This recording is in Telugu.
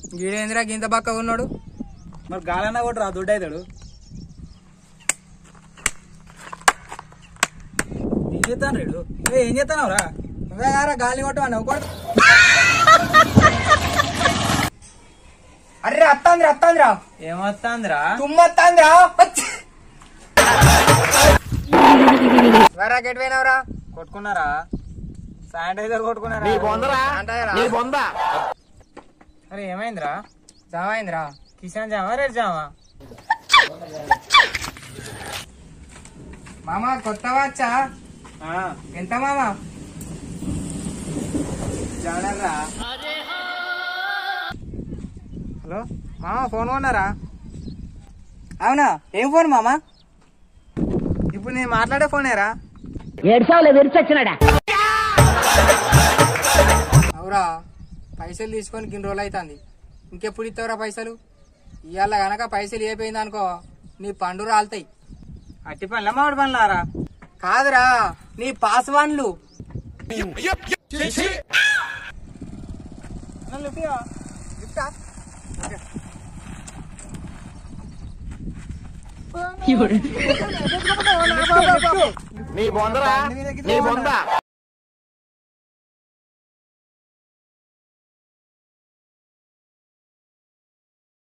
గీడేంద్రా గింత పక్క ఉన్నాడు మరి గాలన్నా కూడా రా దొడ్డు అవుతాడు ఏం చేస్తాను రేడు ఏ ఏం చేస్తావు రా నువ్వే గారా గాలి కొట్టమని నువ్వు కొడు అర్రే అత్తాందిరా అత్తాందిరా ఏమొస్తాందిరా తుమ్మత్తాందిరా వేరా గెట్ పోయినావురా కొట్టుకున్నారా శానిటైజర్ కొట్టుకున్నారా అంటారా అరే ఏమైందిరా జామైందిరా కిసాన్ జామా రేట్ జామా మామ కొత్త వచ్చా ఎంత మామ జానర్రా హలో మామ ఫోన్ కొన్నారా అవునా ఏం ఫోన్ మామ ఇప్పుడు నేను మాట్లాడే ఫోనేరా ఏడ్చావులే విరిచొచ్చినాడా అవురా పైసలు తీసుకొని గిన్ని రోజులు అవుతుంది ఇంకెప్పుడు ఇస్తావురా పైసలు ఇవాళ గనక పైసలు అయిపోయింది అనుకో నీ పండు రాలుతాయి అట్టి పనుల మామిడి పనులారా కాదురా నీ పాస్వాన్లు నీ బొందరా నీ బొంద